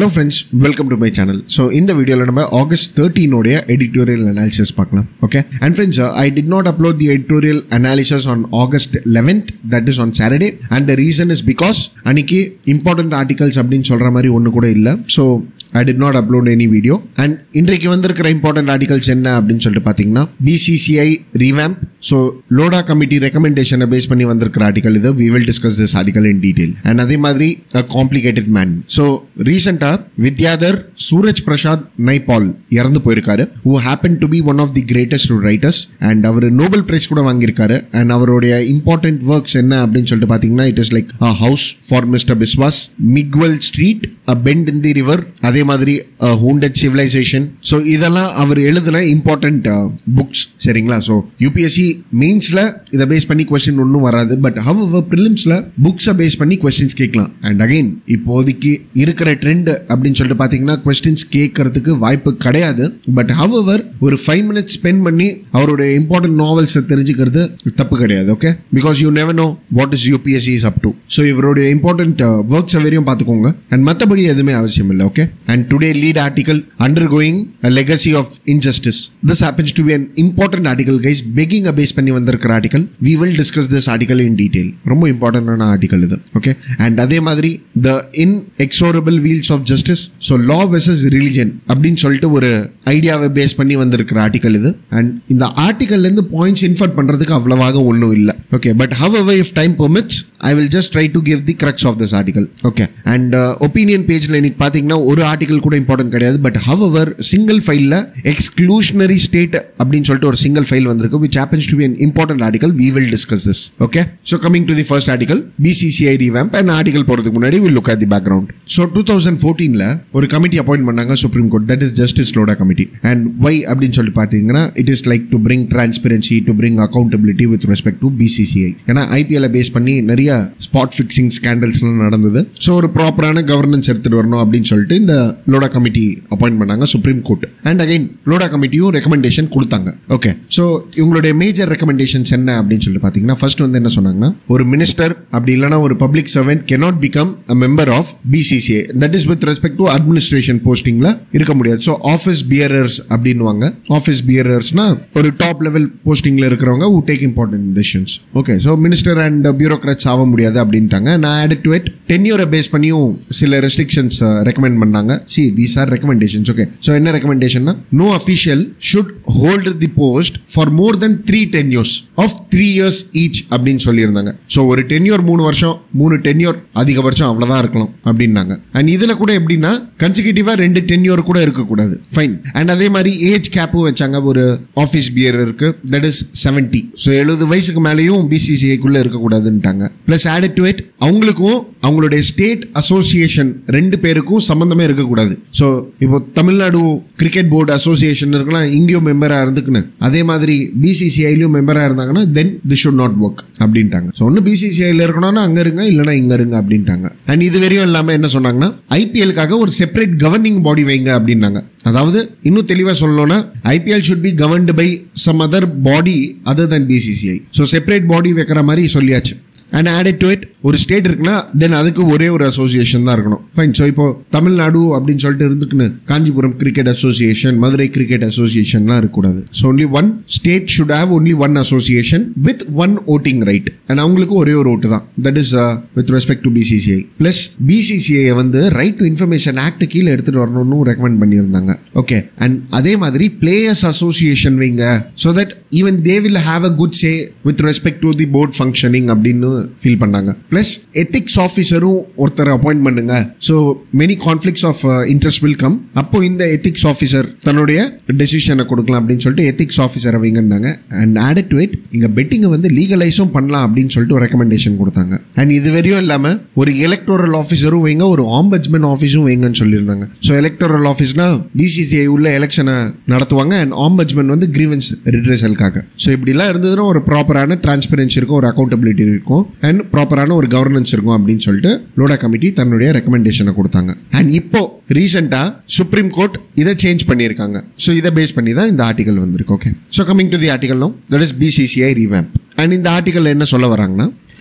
Hello friends welcome to my channel so இந்த வீடியோவில் நம்ம ஆகஸ்ட் தேர்ட்டீனோடைய எடிட்டோரியல் அனாலிசிஸ் பார்க்கலாம் okay and friends I did not upload the editorial analysis on August eleventh that is on Saturday and the reason is because அன்னைக்கு important articles அப்படின்னு சொல்கிற மாதிரி ஒன்று கூட இல்லை ஸோ ஐ டிட் நாட் அப்லோட் எனி வீடியோ அண்ட் இன்றைக்கு வந்திருக்கிற இம்பார்ட்டன்ட் ஆர்டிகல்ஸ் என்ன அப்படின்னு சொல்லிட்டு பார்த்தீங்கன்னா BCCI revamp so Lodha committee ரெக்கமெண்டேஷனை பேஸ் பண்ணி வந்திருக்கிற ஆர்டிகல் இது we will discuss this article in detail and அதே மாதிரி காம்ப்ளிகேட்டட் மேன் ஸோ ரீசெண்டாக வித்யாதர் சூரஜ் பிரசாத் நைபால் இறந்து போயிருக்காரு who happen to be one of the greatest writers and அவர் நோபல் பிரைஸ் கூட வாங்கியிருக்காரு அண்ட் அவருடைய இம்பார்ட்டன்ட் ஒர்க்ஸ் என்ன அப்படின்னு சொல்லிட்டு பார்த்தீங்கன்னா it is like a house for Mr Biswas Miguel street a bend in the river அதே மாதிரி ஹூண்டட் சிவிலைசேஷன் ஸோ இதெல்லாம் அவர் எழுதின இம்பார்ட்டன்ட் புக்ஸ் சரிங்களா ஸோ யூபிஎஸ்சி மெயின்ஸில் இதை பேஸ் பண்ணி கொஸ்டின் ஒன்றும் வராது பட் ஹவ் ப்ரிலிம்ஸில் புக்ஸை பேஸ் பண்ணி கொஸ்டின்ஸ் கேட்கலாம் அண்ட் அகைன் இப்போதைக்கு இருக்கிற ட்ரெண்ட் அப்படின்னு சொல்லிட்டு பார்த்தீங்கன்னா கொஸ்டின்ஸ் கேட்கறதுக்கு வாய்ப்பு கிடையாது பட் ஹவர் ஒரு ஃபைவ் மினிட்ஸ் ஸ்பெண்ட் பண்ணி அவருடைய இம்பார்ட்டன்ட் நாவல்ஸை தெரிஞ்சுக்கிறது தப்பு கிடையாது okay because you never know what is UPSC is up to so இவருடைய இம்பார்ட்டன்ட் ஒர்க்ஸ் வரையும் பார்த்துக்கோங்க அண்ட் மற்றபடி எதுவுமே அவசியம் இல்லை okay and today lead article undergoing legacy of injustice this happens to be an important article guys pegging base பண்ணி வந்திருக்கிற article we will discuss this article in detail ரொம்ப இம்பார்ட்டன்டான ஆர்டிகல் இது ஓகே அண்ட் அதே மாதிரி the inexorable wheels of justice so law versus religion அப்படின்னு சொல்லிட்டு ஒரு ஐடியாவை பேஸ் பண்ணி வந்திருக்கிற ஆர்டிகல் இது அண்ட் இந்த ஆர்டிகல்லேருந்து பாயிண்ட்ஸ் இன்ஃபர்ட் பண்ணுறதுக்கு அவ்வளவாக ஒன்றும் இல்லை okay but however if time permits I will just try to give the crux of this article okay and opinion பேஜில் இன்னைக்கு பார்த்தீங்கன்னா ஒரு ஆர்டிகல் கூட இம்பார்ட்டன்ட் கிடையாது பட் ஹவ் எவர் சிங்கிள் ஃபைலில் எக்ஸ்க்ளூஷனரி ஸ்டேட் அப்படின்னு சொல்லிட்டு ஒரு சிங்கிள் ஃபைல் வந்திருக்கு which happens to be an important article we will discuss this okay so coming to the first article BCCI revamp and article போகிறதுக்கு முன்னாடி will look at the background so two thousand ஃபோர்டீனில் ஒரு committee appoint பண்ணாங்க supreme court that is justice Lodha committee and why அப்படின்னு சொல்லி பார்த்தீங்கன்னா it is like to bring transparency to bring accountability with respect to BCCI ஏன்னா IPL base பண்ணி நிறைய spot fixing ஸ்கேண்டல்ஸ்லாம் நடந்தது ஸோ ஒரு ப்ராப்பரான கவர்னன்ஸ் எடுத்துட்டு வரணும் அப்படின்னு சொல்லிட்டு இந்த லோடா கமிட்டி அப்பாயிண்ட் பண்ணாங்க supreme court and again Lodha கமிட்டியும் ரெக்கமெண்டேஷன் கொடுத்தாங்க ஓகே ஸோ இவங்களுடைய மேஜர் ரெக்கமெண்டேஷன்ஸ் என்ன அப்படின்னு சொல்லிட்டு பார்த்தீங்கன்னா ஃபர்ஸ்ட் வந்து என்ன சொன்னாங்கன்னா ஒரு மினிஸ்டர் அப்படி இல்லைனா ஒரு public servant cannot become a member of BCCI that is with respect to administration போஸ்டிங்ல இருக்க முடியாது ஸோ ஆஃபீஸ் பியரர்ஸ் அப்படின்வாங்க ஆஃபீஸ் பியரர்ஸ்னா ஒரு டாப் லெவல் போஸ்டிங்ல இருக்கிறவங்க who take important decisions okay so minister and bureaucrats ஆக முடியாது அப்படின்ட்டாங்க நான் ஆட் டு இட் டென்யூரை பேஸ் பண்ணியும் சில ரெஸ்ட்ரிக்ஷன்ஸ் ரெக்கமெண்ட் பண்ணாங்க see these are recommendations okay so என்ன ரெக்கமெண்டேஷன்னா no official should hold the post for more than three tenures of three years each அப்படின்னு சொல்லியிருந்தாங்க ஸோ ஒரு டென்யூர் மூணு வருஷம் மூணு டென்யூர் அதிகபட்சம் அவ்வளோதான் இருக்கலாம் அப்படின்னாங்க அண்ட் இதில் கூட எப்படின்னா கன்சிக்யூட்டிவாக ரெண்டு டென்யூர் கூட இருக்கக்கூடாது ஃபைன் அண்ட் அதே மாதிரி ஏஜ் கேப்பும் வச்சாங்க ஒரு ஆஃபீஸ் பியருக்கு தட் இஸ் செவன்ட்டி ஸோ எழுபது வயசுக்கு மேலேயும் பிசிசிஐக்குள்ளே இருக்கக்கூடாதுன்ட்டாங்க ப்ளஸ் ஆடட் டு இட் அவங்களுக்கும் அவங்களுடைய ஸ்டேட் அசோசியேஷன் ரெண்டு பேருக்கும் சம்மந்தமே இருக்கக்கூடாது ஸோ இப்போ தமிழ்நாடு கிரிக்கெட் போர்டு அசோசியேஷன் இருக்கலாம் இங்கேயும் மெம்பராக இருந்துக்குன்னு அதே மாதிரி பிசிசிஐலையும் மெம்பராக இருந்தாங்கன்னா then the should not work அப்படின்ட்டாங்க ஸோ ஒன்று பிசிசிஐல இருக்கணும்னா அங்கே இருங்க இல்லைனா இங்கே இருங்க அப்படின்ட்டாங்க அண்ட் இது வரையும் இல்லாமல் என்ன சொன்னாங்கன்னா ஐபிஎல்காக ஒரு செப்பரேட் கவர்னிங் பாடி வைங்க அப்படின்னாங்க அதாவது இன்னும் தெளிவாக சொல்லணும்னா IPL should be governed by some other body other than BCCI so separate body வைக்கிற மாதிரி சொல்லியாச்சு அண்ட் ஆடட் டு இட் ஒரு ஸ்டேட் இருக்குன்னா தென் அதுக்கு ஒரே ஒரு அசோசியேஷன் தான் இருக்கணும் ஃபைன் ஸோ இப்போ தமிழ்நாடு அப்படின்னு சொல்லிட்டு இருந்துக்குன்னு Kanchipuram cricket association Madurai cricket அசோசியேஷன்லாம் இருக்கக்கூடாது so only one state should have only one association with one voting right and அவங்களுக்கு ஒரே ஒரு ஓட்டு தான் that is with respect to BCCI plus BCCI வந்து ரைட் டு இன்ஃபர்மேஷன் ஆக்ட் கீழே எடுத்துட்டு வரணும்னு ரெக்கமெண்ட் பண்ணியிருந்தாங்க ஓகே அண்ட் அதே மாதிரி பிளேயர்ஸ் அசோசியேஷன் வைங்க so that even they will have a good say with respect to the board functioning அப்படின்னு feel பண்ணாங்க ப்ளஸ் எத்திக்ஸ் ஆஃபீஸரும் ஒருத்தர் அப்பாயிண்ட் பண்ணுங்க so many conflicts of interest will come அப்போ இந்த எத்திக்ஸ் ஆஃபீஸர் தன்னுடைய டெசிஷனை கொடுக்கலாம் அப்படின்னு சொல்லிட்டு எத்திக்ஸ் ஆஃபீஸரை வைங்கன்னாங்க அண்ட் ஆடட் டு இட் இங்கே பெட்டிங்கை வந்து லீகலைஸும் பண்ணலாம் அப்படின்னு சொல்லிட்டு ஒரு ரெக்கமெண்டேஷன் கொடுத்தாங்க அண்ட் இது வரையும் இல்லாமல் ஒரு எலக்டோரல் ஆஃபீஸரும் வைங்க ஒரு ஆம்பட்ஸ்மென் ஆஃபீஸும் வைங்கன்னு சொல்லியிருந்தாங்க ஸோ எலக்டோரல் ஆஃபீஸ்னா பிசிசிஐ உள்ள எலெக்ஷனை நடத்துவாங்க அண்ட் ஆம்பட்ஸ்மென் வந்து கிரீவன்ஸ் ரிட்ரஸலுக்காக ஸோ இப்படிலாம் இருந்ததுன்னா ஒரு ப்ராப்பரான டிரான்ஸ்பரன்சி இருக்கும் ஒரு அக்கௌண்டபிலிட்டி இருக்கும் அண்ட் ப்ராப்பரான ஒரு கவர்னன்ஸ் இருக்கும் அப்படின்னு சொல்லிட்டு லோடா கமிட்டி தன்னுடைய ரெக்கமெண்டேஷனை கொடுத்தாங்க அண்ட் இப்போ ரீசெண்டாக சுப்ரீம் கோர்ட் இதை சேஞ்ச் பண்ணியிருக்காங்க ஸோ இதை பேஸ் பண்ணி தான் இந்த ஆர்டிகல் வந்திருக்கு okay so coming to the article no that is BCCI revamp and இந்த ஆர்டிகல் என்ன சொல்ல வராங்கன்னா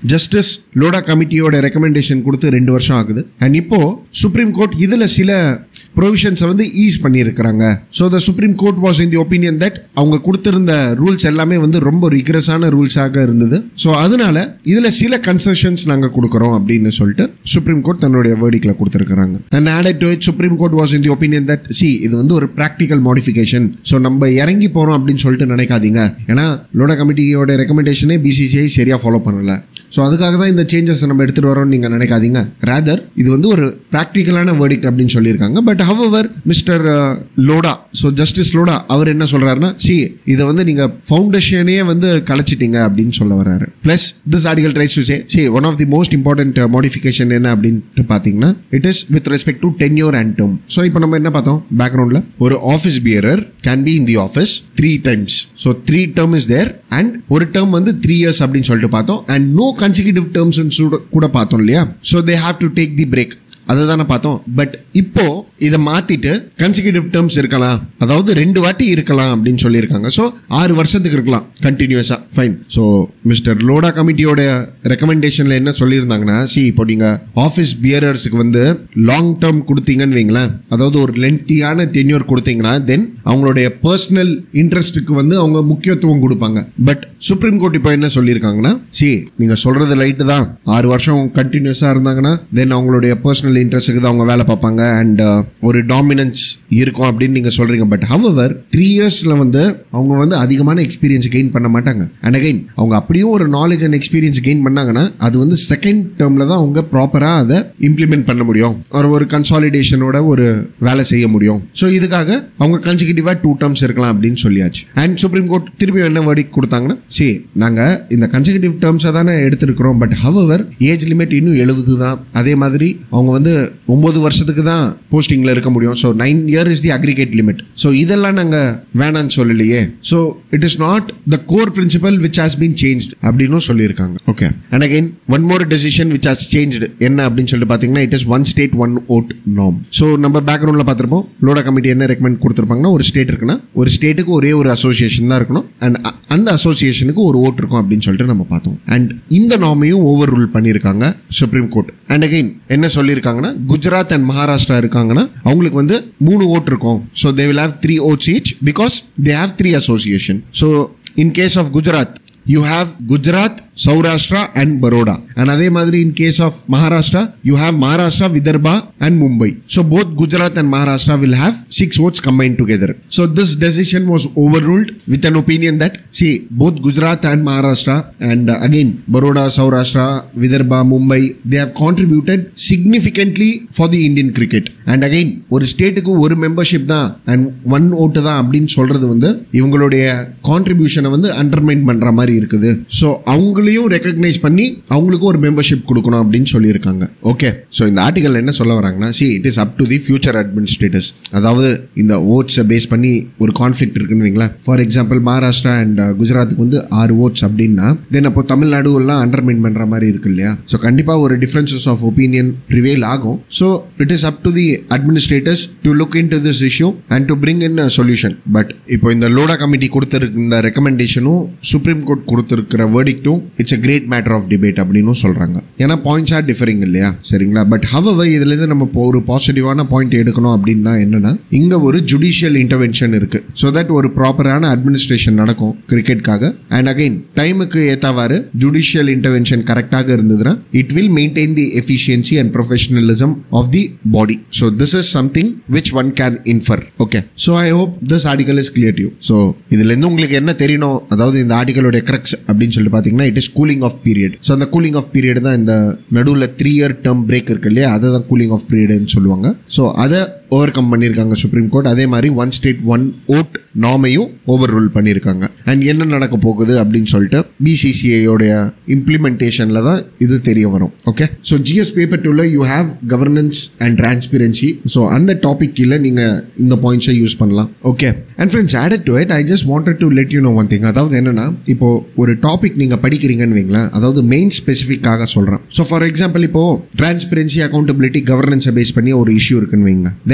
ஜஸ்டிஸ் லோடா கமிட்டியோட ரெக்கமெண்டேஷன் கொடுத்து ரெண்டு வருஷம் ஆகுது அண்ட் இப்போ சுப்ரீம் கோர்ட் இதுல சில ப்ரொவிஷன்ஸை வந்து ஈஸ் பண்ணியிருக்கிறாங்க so the supreme court was in the opinion that அவங்க கொடுத்திருந்த ரூல்ஸ் எல்லாமே வந்து ரொம்ப ரிகரஸான ரூல்ஸாக இருந்தது ஸோ அதனால இதுல சில கன்செஷன்ஸ் நாங்க கொடுக்குறோம் அப்படின்னு சொல்லிட்டு சுப்ரீம் கோர்ட் தன்னுடைய வேர்டிக்ல கொடுத்துருக்காங்க and added to it supreme court was in the opinion that see இது வந்து ஒரு ப்ராக்டிக்கல் மாடிஃபிகேஷன் ஸோ நம்ம இறங்கி போறோம் அப்படின்னு சொல்லிட்டு நினைக்காதீங்க ஏன்னா லோடா கமிட்டியோட ரெக்கமெண்டேஷனே பிசிசிஐ சரியா ஃபாலோ பண்ணல ஸோ அதுக்காக தான் இந்த சேஞ்சஸ் நம்ம எடுத்துட்டு வரோம்னு நீங்க நினைக்காதீங்க ரேதர் இது வந்து ஒரு ப்ராக்டிக்கலான வேர்டிக்ட் அப்படின்னு சொல்லியிருக்காங்க but however mister Lodha so justice Lodha அவர் என்ன சொல்றாருன்னா சி இதை வந்து நீங்க ஃபவுண்டேஷனே வந்து கலைச்சிட்டீங்க அப்படின்னு சொல்ல வர்றாரு plus this article tries to say see one of the most important modification என்ன அப்படின்ட்டு பார்த்தீங்கன்னா it is with respect to tenure and term so இப்போ நம்ம என்ன பார்த்தோம் பேக்ரவுண்டில் ஒரு office bearer can be in the office three times so three term is there and ஒரு டேர்ம் வந்து த்ரீ இயர்ஸ் அப்படின்னு சொல்லிட்டு பார்த்தோம் அண்ட் நோ கன்சிக்யூட்டிவ் டேர்ம்ஸ் கூட பார்த்தோம் இல்லையா so they have to take the break அதை தானே பார்த்தோம் பட் இப்போ இதை மாத்திட்டு கன்சிக்யூட்டிவ் டேர்ம்ஸ் இருக்கலாம் அதாவது ரெண்டு வாட்டி இருக்கலாம் அப்படின்னு சொல்லியிருக்காங்க ஸோ ஆறு வருஷத்துக்கு இருக்கலாம் கண்டினியூஸா ஃபைன் ஸோ மிஸ்டர் லோடா கமிட்டியோட ரெக்கமெண்டேஷன்ல என்ன சொல்லியிருந்தாங்கன்னா சி இப்போ நீங்க ஆஃபீஸ் பியரர்ஸுக்கு வந்து லாங் டேர்ம் கொடுத்தீங்கன்னு வைங்களேன் அதாவது ஒரு லென்த்தியான டென்யூர் கொடுத்தீங்கன்னா தென் அவங்களுடைய பர்சனல் இன்ட்ரெஸ்ட்டுக்கு வந்து அவங்க முக்கியத்துவம் கொடுப்பாங்க பட் சுப்ரீம் கோர்ட் இப்போ என்ன சொல்லியிருக்காங்கன்னா சி நீங்க சொல்றது ரைட்டு தான் ஆறு வருஷம் கண்டினியூஸா இருந்தாங்கன்னா தென் அவங்களுடைய பர்சனல் இன்ட்ரெஸ்ட்டுக்கு தான் அவங்க வேலை பார்ப்பாங்க அண்ட் ஒரு டாமினன்ஸ் இருக்கும் அப்படின்னு நீங்க சொல்றீங்க பட் ஹவவர் த்ரீ இயர்ஸ்ல வந்து அவங்க வந்து அதிகமான எக்ஸ்பீரியன்ஸ் கெயின் பண்ண மாட்டாங்க அண்ட் அகைன் அவங்க அப்படியும் ஒரு நாலேஜ் அண்ட் எக்ஸ்பீரியன்ஸ் கெயின் பண்ணாங்கன்னா அது வந்து செகண்ட் டேர்ம்ல தான் அவங்க ப்ராப்பரா அதை இம்ப்ளிமெண்ட் பண்ண முடியும் ஒரு ஒரு கன்சாலிடேஷனோட ஒரு வேலை செய்ய முடியும் ஸோ இதுக்காக அவங்க கன்சிக்யூட்டிவா டூ டேர்ம்ஸ் இருக்கலாம் அப்படின்னு சொல்லியாச்சு அண்ட் சுப்ரீம் கோர்ட் திருப்பி என்ன வேர்டி கொடுத்தாங்கன்னா சி நாங்க இந்த கன்சிக்யூட்டிவ் டேர்ம்ஸை தானே எடுத்திருக்கிறோம் பட் ஹவவர் ஏஜ் லிமிட் இன்னும் எழுபது தான் அதே மாதிரி அவங்க வந்து ஒன்பது வருஷத்துக்கு தான் போஸ்டிங்ல இருக்க முடியும் so nine year is the aggregate limit so இதெல்லாம் நாங்க வேணாம்னு சொல்லலையே so it is not the core principle which has been change அப்படின்னு சொல்லியிருக்காங்க okay and again one more decision which has change என்ன அப்படின்னு சொல்லிட்டு பார்த்தீங்கன்னா it is one state one vote norm so நம்ம பேக்ரவுண்டில் பார்த்துருப்போம் லோடா கமிட்டி என்ன ரெக்கமெண்ட் கொடுத்துருப்பாங்கன்னா ஒரு ஸ்டேட் இருக்குன்னா ஒரு ஸ்டேட்டுக்கு ஒரே ஒரு அசோசியேஷன் தான் இருக்கணும் அண்ட் அந்த அசோசியேஷனுக்கு ஒரு ஓட் இருக்கும் அப்படின்னு சொல்லிட்டு நம்ம பார்த்தோம் அண்ட் இந்த நாமையும் ஓவர் ரூல் பண்ணியிருக்காங்க சுப்ரீம் கோர்ட் அண்ட் அகைன் என்ன சொல்லியிருக்காங்கன்னா குஜராத் அண்ட் மகாராஷ்டிரா இருக்காங்கன்னா அவங்களுக்கு வந்து மூணு ஓட் இருக்கும் so they will have three votes each because they have three association so in case of Gujarat you have Gujarat Saurashtra and Baroda and அதே மாதிரி in case of Maharashtra you have Maharashtra Vidarbha and Mumbai so both Gujarat and Maharashtra will have six votes combined together. So this decision was overruled with an opinion that see both Gujarat and Maharashtra and uh, again Baroda, Saurashtra, Vidarbha, Mumbai they have contributed significantly for the Indian cricket. And again ஒரு ஸ்டேட்டுக்கு ஒரு membership தான் and one ஓட்டு தான் அப்படின்னு சொல்றது வந்து இவங்களுடைய கான்ட்ரிபியூஷனை வந்து அண்டர்மைன் பண்ற மாதிரி இருக்குது ஸோ அவங்களையும் ரெக்கக்னைஸ் பண்ணி அவங்களுக்கும் ஒரு மெம்பர்ஷிப் கொடுக்கணும் அப்படின்னு சொல்லியிருக்காங்க ஓகே ஸோ இந்த ஆர்டிகல் என்ன சொல்ல வராங்கன்னா see it is up to the future administrators அதாவது இந்த ஓட்ஸை பேஸ் பண்ணி ஒரு கான்ஃப்ளிக்ட் இருக்குன்னு வைங்களேன் ஃபார் எக்ஸாம்பிள் மகாராஷ்டிரா அண்ட் குஜராத்துக்கு வந்து ஆறு ஓட்ஸ் அப்படின்னா தென் அப்போ தமிழ்நாடு எல்லாம் அண்டர்மைன் பண்ற மாதிரி இருக்கு இல்லையா ஸோ கண்டிப்பாக ஒரு டிஃபரன்சஸ் ஆஃப் ஒப்பீனியன் ப்ரிவேல் ஆகும் so it is up to the administrators to look in to this issue and to bring in solution but இப்போ இந்த லோடா கமிட்டி கொடுத்திருக்க இந்த ரெக்கமெண்டேஷனும் சுப்ரீம் கோர்ட் கொடுத்திருக்கிற வேர்டிக்டும் it's a great matter of debate அப்படின்னு சொல்றாங்க ஏன்னா பாயிண்ட்ஸ் ஆர் டிஃபரிங் இல்லையா சரிங்களா பட் ஹவவர் இதுல இருந்து நம்ம இப்போ ஒரு பாசிட்டிவான பாயிண்ட் எடுக்கணும் அப்படின்னா என்னன்னா இங்க ஒரு ஜுடிஷியல் இன்டர்வென்ஷன் இருக்கு ஸோ தட் ஒரு ப்ராப்பரான அட்மினிஸ்ட்ரேஷன் நடக்கும் கிரிக்கெட்காக அண்ட் அகைன் டைமுக்கு ஏத்தாவாறு ஜுடிஷியல் இன்டர்வென்ஷன் கரெக்டாக இருந்ததுன்னா it will maintain the efficiency and professionalism of the body so this is something which one can infer okay so I hope this article is clear you so இதுல இருந்து உங்களுக்கு என்ன தெரியணும் அதாவது இந்த ஆர்டிகலோட கிரக்ஸ் அப்படின்னு சொல்லிட்டு பார்த்தீங்கன்னா it is cooling off period so அந்த கூலிங் ஆஃப் பீரியட் தான் இந்த நடுவில் த்ரீ இயர் டேர்ம் பிரேக் இருக்கு இல்லையா அதை தான் கூலிங் ஆஃப் பீரியட்னு சொல்லுவாங்க ஸோ அதை ஓவர் கம் பண்ணியிருக்காங்க சுப்ரீம் கோர்ட் அதே மாதிரி ஒன் ஸ்டேட் ஒன் ஓட் நாமையும் ஓவர் ரூல் பண்ணியிருக்காங்க அண்ட் என்ன நடக்க போகுது அப்படின்னு சொல்லிட்டு பிசிசிஐயோடைய இம்ப்ளிமெண்டேஷனில் தான் இது தெரிய வரும் ஓகே ஸோ ஜிஎஸ் பேப்பர் டூவில் you have governance and transparency so அந்த டாபிக் கீழே நீங்கள் இந்த பாயிண்ட்ஸை யூஸ் பண்ணலாம் okay and friends added to it I just wanted to let you know one thing அதாவது என்னன்னா இப்போ ஒரு டாபிக் நீங்கள் படிக்கிறீங்கன்னு வைங்களேன் அதாவது மெயின் ஸ்பெசிஃபிக்காக சொல்கிறேன் ஸோ ஃபார் எக்ஸாம்பிள் இப்போ டிரான்ஸ்பரன்சி அக்கௌண்டபிலிட்டி கவர்னன்ஸை பேஸ் பண்ணி ஒரு இஷ்யூ இருக்குன்னு வைங்க தென்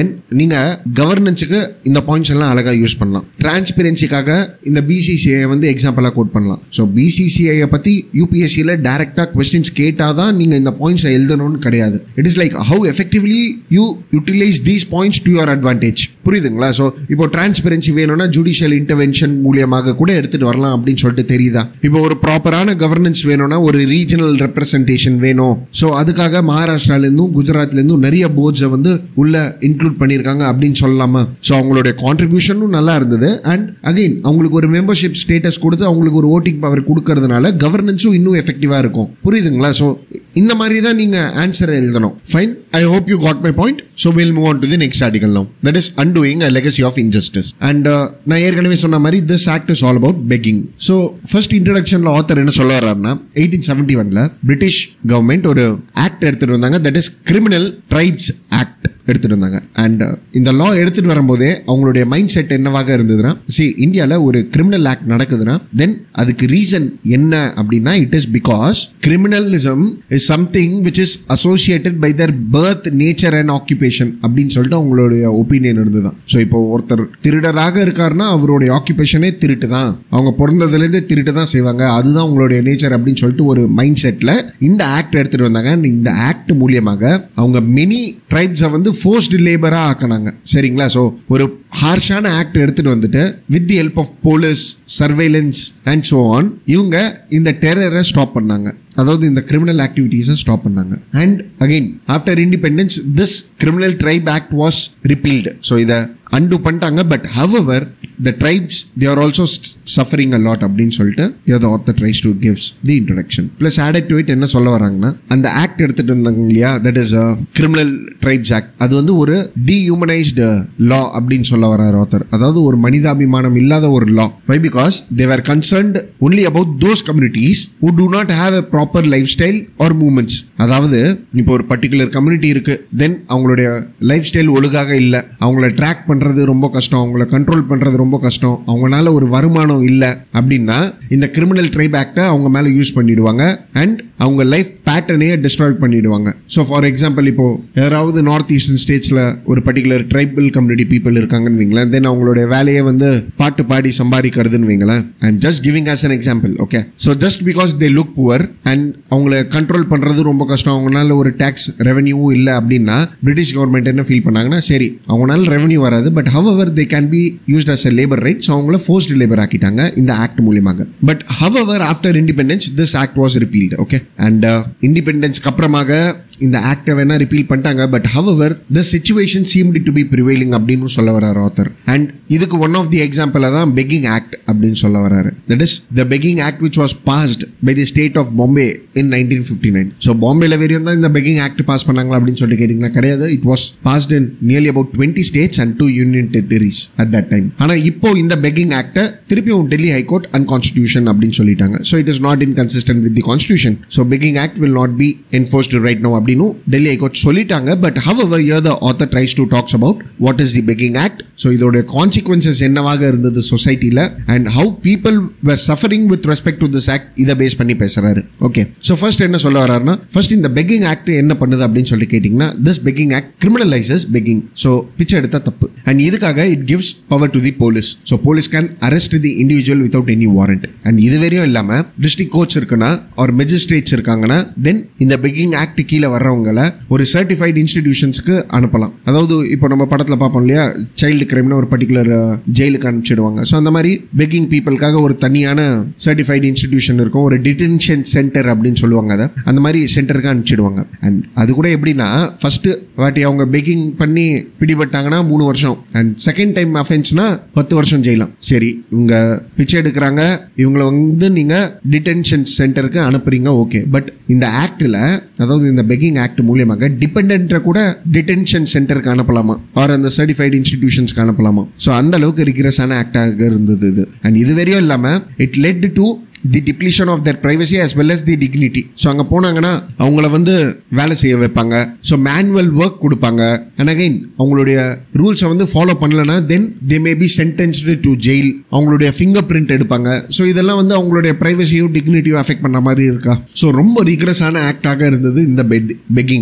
தென் நீங்க கவர்னன்ஸுக்கு இந்த பாயிண்ட்ஸ் எல்லாம் அழகா யூஸ் பண்ணலாம் டிரான்ஸ்பெரன்சிக்காக இந்த பிசிசிஐ வந்து எக்ஸாம்பிளா கோட் பண்ணலாம் ஸோ பிசிசிஐ பத்தி யூபிஎஸ்சியில் டைரக்டா கொஸ்டின்ஸ் கேட்டாதான் நீங்க இந்த பாயிண்ட்ஸ் எழுதணும்னு கிடையாது it is like how effectively you utilise these points to your advantage புரியுதுங்களா ஸோ இப்போ டிரான்ஸ்பெரன்சி வேணும்னா ஜுடிஷியல் இன்டர்வென்ஷன் மூலியமாக கூட எடுத்துட்டு வரலாம் அப்படின்னு சொல்லிட்டு தெரியுதா இப்போ ஒரு ப்ராப்பரான கவர்னன்ஸ் வேணும்னா ஒரு ரீஜனல் ரெப்ரசன்டேஷன் வேணும் ஸோ அதுக்காக மகாராஷ்டிராலேருந்தும் குஜராத்லேருந்தும் நிறைய போர்ட்ஸை வந்து உள்ள இன்க்ளூட் பண்ணியிருக்காங்க அப்படின்னு சொல்லலாமா ஸோ அவங்களுடைய கான்ட்ரிபியூஷனும் நல்லா இருந்தது அண்ட் அகைன் அவங்களுக்கு ஒரு மெம்பர்ஷிப் ஸ்டேட்டஸ் கொடுத்து அவங்களுக்கு ஒரு ஓட்டிங் பவர் கொடுக்கறதுனால கவர்னன்ஸும் இன்னும் எஃபெக்டிவாக இருக்கும் புரியுதுங்களா ஸோ இந்த மாதிரி தான் நீங்க ஆன்சர் எழுதணும் fine I hope you got my point so will move on to the next article no that is undoing a legacy of injustice and நான் ஏற்கனவே சொன்ன மாதிரி this act is all about begging so first இன்ட்ரடக்ஷன்ல author என்ன சொல்ல வர்றாருன்னா eighteen seventy ஒன்ல British government ஒரு ஆக்ட் எடுத்துட்டு வந்தாங்க that is criminal tribes act எடுத்துட்டு வந்தாங்க அண்ட் இந்த லா எடுத்துட்டு வரும்போதே அவங்களுடைய மைண்ட் செட் என்னவாக இருந்ததுன்னா சி இந்தியாவில் ஒரு கிரிமினல் ஆக்ட் நடக்குதுன்னா தென் அதுக்கு ரீசன் என்ன அப்படின்னா it is because criminalism is something which is associated by their birth nature and occupation அப்படின்னு சொல்லிட்டு அவங்களுடைய ஒப்பீனியன் இருந்ததுதான் ஸோ இப்போ ஒருத்தர் திருடராக இருக்காருன்னா அவருடைய ஆக்குபேஷனே திருட்டு தான் அவங்க பிறந்ததுலேருந்தே திருட்டு தான் செய்வாங்க அதுதான் அவங்களுடைய நேச்சர் அப்படின்னு சொல்லிட்டு ஒரு மைண்ட் செட்டில் இந்த ஆக்ட் எடுத்துட்டு வந்தாங்க And இந்த ஆக்ட் மூலியமாக அவங்க மெனி ட்ரைப்ஸை வந்து ஃபோர்ஸ்டு லேபராக ஆக்கினாங்க சரிங்களா ஸோ ஒரு ஹார்ஷான ஆக்ட் எடுத்துட்டு வந்துட்டு with the help of police surveillance and so on இவங்க இந்த டெரரை ஸ்டாப் பண்ணாங்க அதாவது இந்த கிரிமினல் ஆக்டிவிட்டீஸை ஸ்டாப் பண்ணாங்க and again after independence this criminal tribe act was repealed so இதை அன்டு பண்ணிட்டாங்க but however the tribes they are also suffering a lot அப்படின்னு சொல்லிட்டு யோ the author tries to gives the introduction plus added to it என்ன சொல்ல வராங்கன்னா அந்த act எடுத்துட்டு இருந்தாங்க இல்லையா that is criminal tribes act அது வந்து ஒரு டீஹியூமனைஸ்டு லா அப்படின்னு சொல்ல வரார் ஆத்தர் அதாவது ஒரு மனிதாபிமானம் இல்லாத ஒரு law why because they're concerned only about those communities who do not have a proper lifestyle or movements அதாவது இப்போ ஒரு பர்டிகுலர் கம்யூனிட்டி இருக்கு தென் அவங்களுடைய லைஃப் ஸ்டைல் ஒழுங்காக இல்லை அவங்கள ட்ராக் பண்றது ரொம்ப கஷ்டம் அவங்கள கண்ட்ரோல் பண்றது ரொம்ப கஷ்டம் அவங்களால ஒரு வருமானம் இல்லை அப்படின்னா இந்த கிரிமினல் ட்ரைப் ஆக்டை அவங்க மேல யூஸ் பண்ணிடுவாங்க அண்ட் அவங்க லைஃப் பேட்டர்னையே டிஸ்ட்ராய் பண்ணிடுவாங்க ஸோ ஃபார் எக்ஸாம்பிள் இப்போ யாராவது நார்த் ஈஸ்டர்ன் ஸ்டேட்ஸ்ல ஒரு பர்டிகுலர் ட்ரைபல் கம்யூனிட்டி பீப்புள் இருக்காங்கன்னு வைங்களேன் தென் அவங்களுடைய வேலையை வந்து பாட்டு பாடி சம்பாதிக்கிறதுன்னு வைங்களேன் and just giving as an example okay so just because they look poor and அவங்கள கண்ட்ரோல் பண்றது ரொம்ப கஷ்டம் அவங்களால ஒரு டேக்ஸ் ரெவன்யூவும் இல்லை அப்படின்னா பிரிட்டிஷ் கவர்மெண்ட் என்ன ஃபீல் பண்ணாங்கன்னா சரி அவங்களால ரெவன்யூ வராது but however they can be used as a labour right so அவங்கள ஃபோர்ஸ்டு லேபர் ஆக்கிட்டாங்க இந்த ஆக்ட் மூலியமாக but however after independence this act was repealed okay and இண்டிபெண்டன்ஸ்க்கு அப்புறமாக இந்த ஆக்டை வேணா ரிப்பீல் பண்ணிட்டாங்க but however the situation seemed to be prevailing அப்படின்னு சொல்ல வர்றாரு ஆத்தர் அண்ட் இதுக்கு ஒன் ஆஃப் தி எக்ஸாம்பிள் தான் பெக்கிங் ஆக்ட் அப்படின்னு சொல்ல வர்றாரு that is the begging act which was past by the state of Bombay in nineteen fifty nine so பாம்பேல வெறியும் தான் இந்த பெக்கிங் ஆக்ட் பாஸ் பண்ணாங்களா அப்படின்னு சொல்லிட்டு கேட்டிங்கன்னா கிடையாது it was passed in nearly about twenty states and two union territories at that time ஆனால் இப்போ இந்த பெக்கிங் ஆக்டை திருப்பியும் டெல்லி ஹைகோர்ட் அன்கான்ஸ்டியூஷன் அப்படின்னு சொல்லிட்டாங்க so it is not in consistent with the constitution so begging act will not be enforced right no அப்படின்னு Delhi high court சொல்லிட்டாங்க but however here the author tries to talks about what is the begging act so இதோட consequences என்னவாக இருந்தது சொசைட்டியில் and how people were suffering with respect to this act இதை base பண்ணி பேசுறாரு okay so first என்ன சொல்ல வர்றாருன்னா ஃபர்ஸ்ட் இந்த பெக்கிங் ஆக்ட் என்ன பண்ணுது அப்படின்னு சொல்லி கேட்டிங்கன்னா this begging act criminalises begging so பிச்சை எடுத்தா தப்பு அண்ட் இதுக்காக it gives power to the police so police can arrest the individual without any warrant and இது வரையும் இல்லாமல் டிஸ்ட்ரிக்ட் கோர்ட்ஸ் இருக்குன்னா ஒரு மெஜிஸ்ட்ரேட்ஸ் இருக்காங்கன்னா தென் இந்த பெக்கிங் ஆக்ட் கீழே வர்றவங்கள ஒரு சர்டிஃபைட் இன்ஸ்டிடியூஷன்ஸ்க்கு அனுப்பலாம் அதாவது இப்போ நம்ம படத்தில் பார்ப்போம் இல்லையா சைல்டு கிரைம்னு ஒரு பர்டிகுலர் ஜெயிலுக்கு அனுப்பிச்சிடுவாங்க ஸோ அந்த மாதிரி பெக்கிங் பீப்புளுக்காக ஒரு தனியான சர்டிஃபைட் இன்ஸ்டிடியூஷன் இருக்கும் ஒரு டிடென்ஷன் சென்டர் அப்படின்னு சொல்லுவாங்க அதை அந்த மாதிரி சென்டருக்கு அனுப்பிச்சிடுவாங்க அண்ட் அது கூட எப்படின்னா ஃபர்ஸ்ட் வாட்டி அவங்க பெக்கிங் பண்ணி பிடிபட்டாங்கன்னா மூணு வருஷம் அண்ட் செகண்ட் டைம் அஃபென்ஸ்னா பத்து வருஷம் ஜெயிலாம் சரி இவங்க பிச்சை எடுக்கிறாங்க இவங்கள வந்து நீங்க டிடென்ஷன் சென்டருக்கு அனுப்புறீங்க ஓகே பட் இந்த ஆக்டில் அதாவது இந்த பெக்கிங் ஆக்ட் மூலியமாக டிபெண்ட்டை கூட டிடென்ஷன் சென்டருக்கு அனுப்பலாமா ஆர் அந்த சர்டிஃபைடு இன்ஸ்டிடியூஷன்ஸ்க்கு அனுப்பலாமா ஸோ அந்த அளவுக்கு ரிக்ரஸான ஆக்டாக இருந்தது இது அண்ட் இது வரையும் இல்லாமல் it led to the depletion of their privacy as well as the dignity so அங்கே போனாங்கன்னா அவங்கள வந்து வேலை செய்ய வைப்பாங்க ஸோ மேனுவல் ஒர்க் கொடுப்பாங்க அண்ட் அகைன் அவங்களுடைய ரூல்ஸை வந்து ஃபாலோ பண்ணலன்னா then they may be sentenced to jail அவங்களுடைய ஃபிங்கர் பிரிண்ட் எடுப்பாங்க ஸோ இதெல்லாம் வந்து அவங்களுடைய ப்ரைவசியும் டிக்னிட்டியும் அஃபெக்ட் பண்ண மாதிரி இருக்கா ஸோ ரொம்ப ரிக்ரஸான ஆக்டாக இருந்தது இந்த பெட் பெக்கிங் ஆக்ட்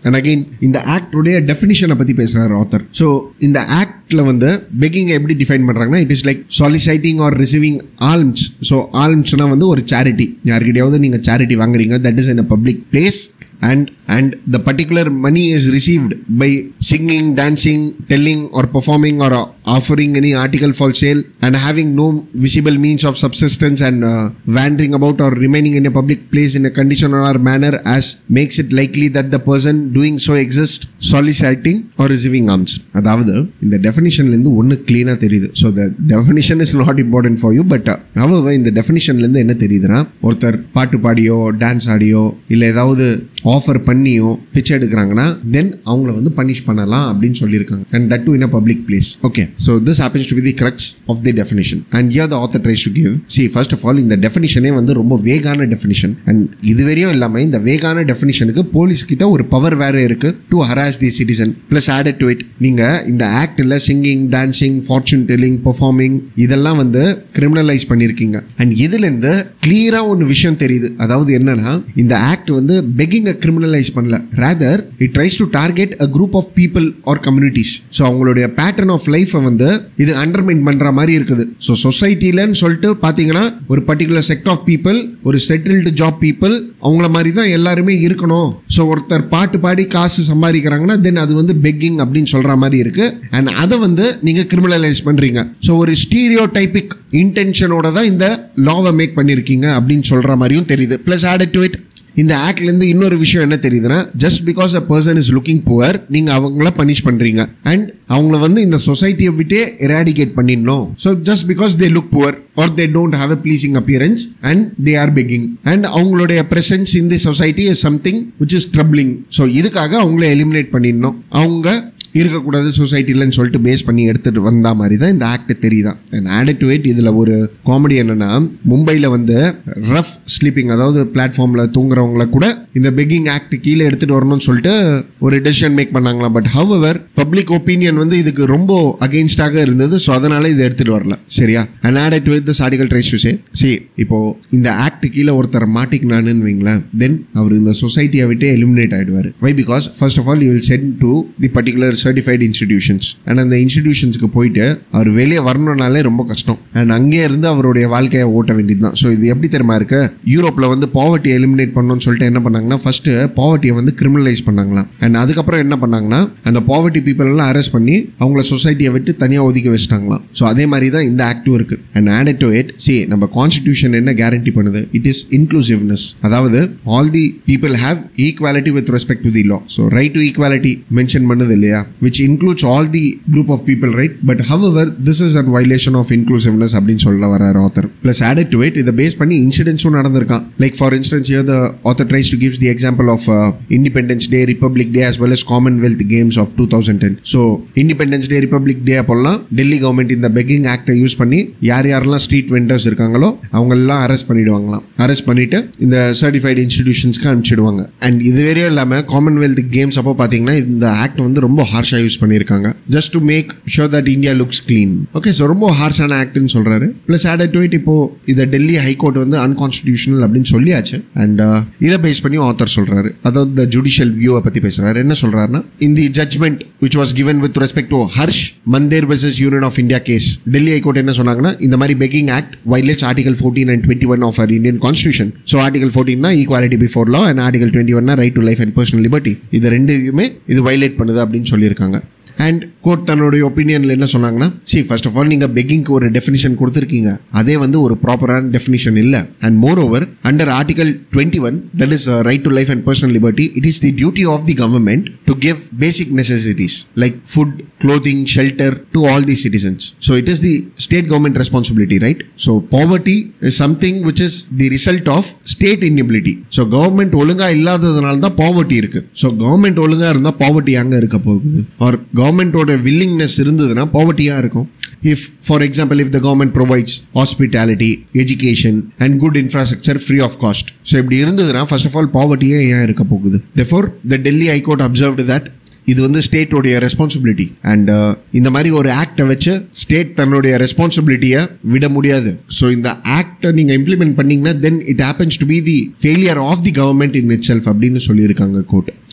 அண்ட் அகைன் இந்த ஆக்டுடைய டெஃபினிஷனை பற்றி பேசுகிறார் ஆத்தர் ஸோ இந்த ஆக்டில் வந்து பெக்கிங் எப்படி டிஃபைன் பண்ணுறாங்கன்னா it is like soliciting or receiving alms so ஆல்ம்ஸ்னா வந்து ஒரு சேரிட்டி யார்கிட்டயாவது நீங்கள் சேரிட்டி வாங்குறீங்க that is in a public place and and the particular money is received by singing dancing telling or performing or uh, offering any article for sale and having no visible means of subsistence and uh, wandering about or remaining in a public place in a condition or manner as makes it likely that the person doing so exists soliciting or receiving alms அதாவது இந்த டெஃபினிஷன்லேருந்து ஒன்று க்ளீனாக தெரியுது so the definition is not important for you but அவ்வளவு இந்த டெஃபினிஷன்லேருந்து என்ன தெரியுதுன்னா ஒருத்தர் பாட்டு பாடியோ டான்ஸ் ஆடியோ இல்லை ஏதாவது ஆஃபர் பண்ணியோ பிச்சை எடுக்கிறாங்கன்னா தென் அவங்கள வந்து பனிஷ் பண்ணலாம் அப்படின்னு சொல்லியிருக்காங்க and that to in a public place okay so this happens to be the crux of the definition and yeah the author tries to give see first of all இந்த டெஃபினிஷனே வந்து ரொம்ப வேகான டெஃபினிஷன் அண்ட் இதுவரையும் இல்லாமல் இந்த வேகான டெஃபினிஷனுக்கு police கிட்ட ஒரு power வேற இருக்கு to harass the citizen plus added to it நீங்க இந்த ஆக்டில் singing dancing fortune telling performing இதெல்லாம் வந்து கிரிமினலைஸ் பண்ணியிருக்கீங்க அண்ட் இதுலேருந்து கிளியரா ஒன்று விஷயம் தெரியுது அதாவது என்னன்னா இந்த ஆக்ட் வந்து பெக்கிங் கிரிமினலைஸ் பண்ணல rather it tries to target a group of people or communities so அவங்களுடைய பேட்டர்ன் ஆஃப் லைஃப்பை வந்து இது அண்டர்மைன் பண்ற மாதிரி இருக்குது ஸோ சொசைட்டிலன்னு சொல்லிட்டு பார்த்தீங்கன்னா ஒரு பர்டிகுலர் செக்ட் ஆஃப் பீப்புள் ஒரு செட்டில்டு ஜாப் பீப்புள் அவங்கள மாதிரி தான் எல்லாருமே இருக்கணும் ஸோ ஒருத்தர் பாட்டு பாடி காசு சம்பாதிக்கிறாங்கன்னா தென் அது வந்து பெக்கிங் அப்படின்னு சொல்ற மாதிரி இருக்கு அண்ட் அதை வந்து நீங்க கிரிமினலைஸ் பண்றீங்க ஸோ ஒரு ஸ்டீரியோ டைபிக் இன்டென்ஷனோட தான் இந்த லாவை மேக் பண்ணியிருக்கீங்க அப்படின்னு சொல்ற மாதிரியும் தெரியுது பிளஸ் ஆட் டு இட் இந்த ஆக்ட்லேருந்து இன்னொரு விஷயம் என்ன தெரியுதுன்னா just because a person is looking poor நீங்கள் அவங்கள பனிஷ் பண்ணுறீங்க அண்ட் அவங்கள வந்து இந்த சொசைட்டியை விட்டே எராடிகேட் பண்ணிடணும் so just because they look poor or they don't have a pleasing appearance and they are begging and அவங்களுடைய presence in the society is something which is troubling so இதுக்காக அவங்கள eliminate பண்ணிடணும் அவங்க இருக்கக்கூடாது சொசைட்டிலன்னு சொல்லிட்டு பேஸ் பண்ணி எடுத்துட்டு வந்தா மாதிரி தான் இந்த ஆக்ட் தெரியுதான் அண்ட் ஆட் டு இட் இதில் ஒரு காமெடி என்னன்னா மும்பையில் வந்து ரஃப் ஸ்லீப்பிங் அதாவது பிளாட்ஃபார்மில் தூங்குறவங்கள கூட இந்த பெக்கிங் ஆக்ட் கீழே எடுத்துட்டு வரணும்னு சொல்லிட்டு ஒரு டெசிஷன் மேக் பண்ணாங்களாம் பட் ஹவ் பப்ளிக் ஒப்பீனியன் வந்து இதுக்கு ரொம்ப அகெயின்ஸ்டாக இருந்தது ஸோ அதனால இதை எடுத்துட்டு வரல சரியா and add to with this article tries to say see இப்போ இந்த ஆக்ட் கீழே ஒருத்தர் மாட்டிக்கினான்னு வைங்களேன் தென் அவர் இந்த சொசைட்டியை விட்டு எலிமினேட் ஆயிடுவார் why because first of all you will send to the particular certified institutions and அந்த இன்ஸ்டிடியூஷன்ஸ்க்கு போயிட்டு அவர் வெளியே வரணும்னாலே ரொம்ப கஷ்டம் அண்ட் அங்கேயே இருந்து அவருடைய வாழ்க்கையை ஓட்ட வேண்டியது தான் ஸோ இது எப்படி தெரியுமா இருக்கு யூரோப்பில் வந்து பாவர்ட்டி எலிமினேட் பண்ணணும்னு சொல்லிட்டு என்ன பண்ணாங்கன்னா ஃபர்ஸ்ட் பாவர்ட்டியை வந்து கிரிமினலைஸ் பண்ணாங்களாம் அண்ட் அதுக்கப்புறம் என்ன பண்ணாங்கன்னா அந்த பாவர்ட்டி பீப்புள் எல்லாம் அரெஸ்ட் பண்ணி அவங்கள சொசைட்டியை விட்டு தனியாக ஒதுக்கி வச்சிட்டாங்களாம் ஸோ அதே மாதிரி தான் இந்த ஆக்டும் இருக்கு and add to it see நம்ம கான்ஸ்டிடியூஷன் என்ன கேரண்டி பண்ணுது இட் இஸ் இன்க்ளூசிவ்னஸ் அதாவது all the people have equality with respect to the law so right to equality mention பண்ணது இல்லையா which includes all the group of people right but however this is an violation of inclusiveness அப்படின்னு சொல்ல வர author plus added to it இதை base பண்ணி இன்சிடென்ட்ஸும் நடந்திருக்கான் like for instance here the author tries to gives the example of Independence Day Republic Day as well as Commonwealth Games of two thousand ten so Independence Day Republic Day அப்போல்லாம் Delhi government இந்த begging ஆக்டை use பண்ணி யார் யாரெல்லாம் street vendors இருக்காங்களோ அவங்களெல்லாம் arrest பண்ணிடுவாங்களாம் arrest பண்ணிட்டு இந்த சர்டிஃபைடு இன்ஸ்டிடியூஷன்ஸ்க்கு அனுப்பிச்சிடுவாங்க அண்ட் இது வரையும் இல்லாமல் காமன்வெல்த் கேம்ஸ் அப்போ பார்த்தீங்கன்னா இந்த ஆக்ட் வந்து ரொம்ப ஹார்ஷாக யூஸ் பண்ணியிருக்காங்க just to make sure that India looks clean okay so ரொம்ப ஹார்ஷான ஆக்ட்னு சொல்றாரு ப்ளஸ் ஆட் டு இட் இப்போ இதை டெல்லி ஹைகோர்ட் வந்து அன்கான்ஸ்டிடியூஷனல் அப்படின்னு சொல்லியாச்சு அண்ட் இதை பேஸ் பண்ணி ஆத்தர் சொல்றாரு அதாவது த ஜுடிஷியல் வியூவை பத்தி பேசுறாரு என்ன சொல்றாருன்னா இந்த judgment which was given with respect to Harsh Mander versus Union of India case Delhi high court என்ன சொன்னாங்கன்னா இந்த மாதிரி begging act violates article fourteen and twenty one of our Indian constitution so article ஃபோர்டீன்னா equality before law and article twenty ஒன்னா right to life and personal liberty இது ரெண்டுமே இது வைலேட் பண்ணுது அப்படின்னு சொல்லியிருக்காங்க அண்ட் கோர்ட் தன்னுடைய ஒப்பீனியனில் என்ன சொன்னாங்கன்னா சி ஃபர்ஸ்ட் ஆஃப் ஆல் நீங்கள் பெக்கிங்க்கு ஒரு டெஃபினிஷன் கொடுத்துருக்கீங்க அதே வந்து ஒரு ப்ராப்பரான டெஃபினிஷன் இல்லை and moreover under article twenty one that is right to life and personal liberty it is the duty of the government to give basic necessities like food clothing shelter to all the citizens so it is the state government responsibility right so poverty is something which is the result of state inability so government ஒழுங்கா இல்லாததுனால தான் poverty இருக்கு so government ஒழுங்கா இருந்தால் poverty அங்கே இருக்க போகுது R கவர்மெண்டோட வில்லிங்னஸ் இருந்ததுன்னா பாவர்ட்டியாக இருக்கும் if for example if the government provides hospitality education and good infrastructure free of cost so இப்படி இருந்ததுன்னா ஃபர்ஸ்ட் ஆஃப் ஆல் பாவர்ட்டியே ஏன் இருக்க போகுது therefore the Delhi high court observed that இது வந்து ஸ்டேட்டோடைய ரெஸ்பான்சிபிலிட்டி அண்ட் இந்த மாதிரி ஒரு ஆக்டை வச்சு ஸ்டேட் தன்னுடைய ரெஸ்பான்சிபிலிட்டியை விட முடியாது ஸோ இந்த ஆக்டை நீங்கள் இம்ப்ளிமெண்ட் பண்ணீங்கன்னா then it happens to be the failure of the government in itself அப்படின்னு சொல்லியிருக்காங்க court